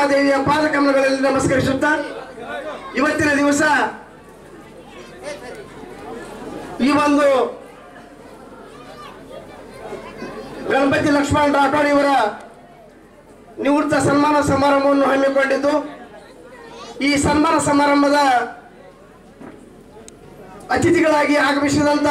ದೇವಿಯ ಪಾದಕಮಲಗಳಲ್ಲಿ ನಮಸ್ಕರಿಸುತ್ತಾ ಇವತ್ತಿನ ದಿವಸ ಈ ಒಂದು ಗಣಪತಿ ಲಕ್ಷ್ಮಣ ರಾಠೋಡ್ ಇವರ ನಿವೃತ್ತ ಸನ್ಮಾನ ಸಮಾರಂಭವನ್ನು ಹಮ್ಮಿಕೊಂಡಿದ್ದು ಈ ಸನ್ಮಾನ ಸಮಾರಂಭದ ಅತಿಥಿಗಳಾಗಿ ಆಗಮಿಸಿದಂತ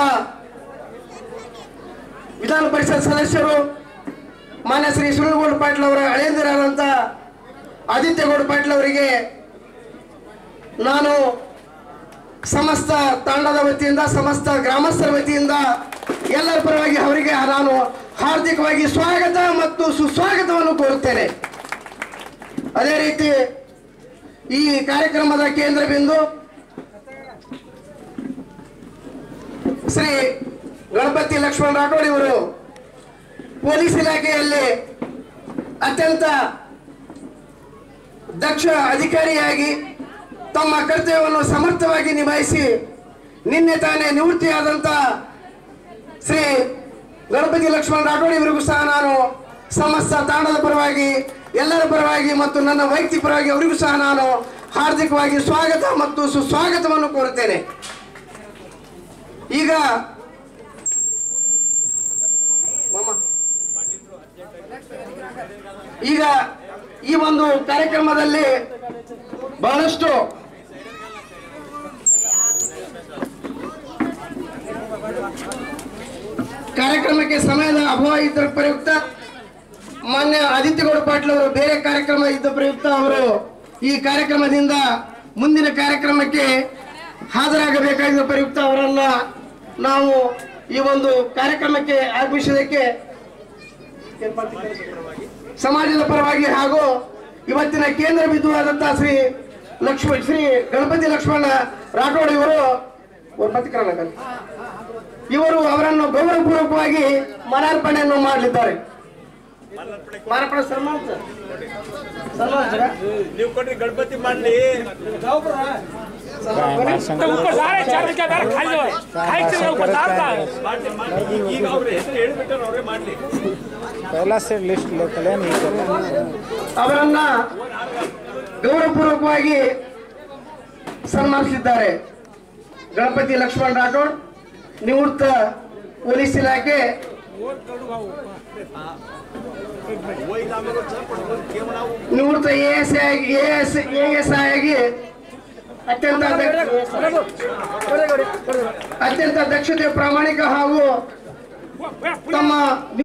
ವಿಧಾನ ಪರಿಷತ್ ಸದಸ್ಯರು ಮಾನ್ಯ ಶ್ರೀ ಸುನಿಲ್ಗೌಡ ಪಾಟೀಲ್ ಅವರ ಹಳೆಯಂದಿರಾದಂಥ ಆದಿತ್ಯಗೌಡ ಪಾಟೀಲ್ ಅವರಿಗೆ ನಾನು ಸಮಸ್ತ ತಂಡದ ವತಿಯಿಂದ ಸಮಸ್ತ ಗ್ರಾಮಸ್ಥರ ವತಿಯಿಂದ ಎಲ್ಲರ ಪರವಾಗಿ ಅವರಿಗೆ ನಾನು ಹಾರ್ದಿಕವಾಗಿ ಸ್ವಾಗತ ಮತ್ತು ಸುಸ್ವಾಗತವನ್ನು ಕೋರುತ್ತೇನೆ ಅದೇ ರೀತಿ ಈ ಕಾರ್ಯಕ್ರಮದ ಕೇಂದ್ರ ಬಿಂದು ಶ್ರೀ ಗಣಪತಿ ಲಕ್ಷ್ಮಣ ರಾಠೋಡ್ ಇವರು ಪೊಲೀಸ್ ಇಲಾಖೆಯಲ್ಲಿ ಅತ್ಯಂತ ದಕ್ಷ ಅಧಿಕಾರಿಯಾಗಿ ತಮ್ಮ ಕರ್ತವ್ಯವನ್ನು ಸಮರ್ಥವಾಗಿ ನಿಭಾಯಿಸಿ ನಿನ್ನೆ ತಾನೇ ನಿವೃತ್ತಿಯಾದಂಥ ಶ್ರೀ ಗಣಪತಿ ಲಕ್ಷ್ಮಣ ರಾಠೋಡ್ ಇವರಿಗೂ ಸಹ ನಾನು ಸಮಸ್ತ ತಾಣದ ಪರವಾಗಿ ಎಲ್ಲರ ಪರವಾಗಿ ಮತ್ತು ನನ್ನ ವೈಯಕ್ತಿಕ ಪರವಾಗಿ ಅವರಿಗೂ ಸಹ ನಾನು ಹಾರ್ದಿಕವಾಗಿ ಸ್ವಾಗತ ಮತ್ತು ಸುಸ್ವಾಗತವನ್ನು ಕೋರುತ್ತೇನೆ ಈಗ ಮಾಮ. ಈಗ ಈ ಒಂದು ಕಾರ್ಯಕ್ರಮದಲ್ಲಿ ಬಹಳಷ್ಟು ಕಾರ್ಯಕ್ರಮಕ್ಕೆ ಸಮಯದ ಅಭಾವ ಇದ್ದ ಪ್ರಯುಕ್ತ ಮಾನ್ಯ ಆದಿತ್ಯಗೌಡ ಪಾಟೀಲ್ ಅವರು ಬೇರೆ ಕಾರ್ಯಕ್ರಮ ಇದ್ದ ಪ್ರಯುಕ್ತ ಅವರು ಈ ಕಾರ್ಯಕ್ರಮದಿಂದ ಮುಂದಿನ ಕಾರ್ಯಕ್ರಮಕ್ಕೆ ಹಾಜರಾಗಬೇಕಾಗಿದ್ದ ಪ್ರಯುಕ್ತ ಅವರನ್ನ ನಾವು ಈ ಒಂದು ಕಾರ್ಯಕ್ರಮಕ್ಕೆ ಆಗಮಿಸಿದ್ದಕ್ಕೆ ಸಮಾಜದ ಪರವಾಗಿ ಹಾಗೂ ಇವತ್ತಿನ ಕೇಂದ್ರ ಬಿಂದುವಾದಂತಹ ಶ್ರೀ ಲಕ್ಷ್ಮಣ ಶ್ರೀ ಗಣಪತಿ ಲಕ್ಷ್ಮಣ ರಾಠೋಡ್ ಇವರು ಅವ್ರ ಪತ್ರಿಕರನ್ನ ಇವರು ಅವರನ್ನು ಗೌರವಪೂರ್ವಕವಾಗಿ ಮಾಲಾರ್ಪಣೆಯನ್ನು ಮಾಡಲಿದ್ದಾರೆ ಮಾಲಾರ್ಪಣೆ ಸನ್ಮಾನ ಸರ್. ಸನ್ಮಾನ ಸರ್. ನೀವು ಕೊಟ್ರಿ ಗಣಪತಿ ಮಾಡ್ಲಿ ऊपर जा रहे चार के अंदर खाई जाओ खाई से ऊपर जा रहा है ಮಾಡ್ಲಿ ಮಾಡ್ಲಿ ಈಗ ಅವ್ರ ಹೆಸರು ಹೇಳ್ಬಿಟ್ಟಾರ ಅವರೇ ಮಾಡ್ಲಿ पहला से लिस्ट लेकर नहीं ಅವರನ್ನ ಗೌರವಪೂರ್ವಕವಾಗಿ ಸನ್ಮಾನಿಸಿದ್ದಾರೆ ಗಣಪತಿ ಲಕ್ಷ್ಮಣ ರಾಠೋಡ್ ನಿವೃತ್ತ ಪೊಲೀಸ್ ಇಲಾಖೆ ನಿವೃತ್ತ ಎ ಎಸ್ ಆಗಿ ಎ ಎಸ್ ಎ ಎಸ್ ಆಗಿ ಅತ್ಯಂತ ದಕ್ಷ- ಅತ್ಯಂತ ದಕ್ಷತೆ ಪ್ರಾಮಾಣಿಕ ಹಾಗೂ ತಮ್ಮ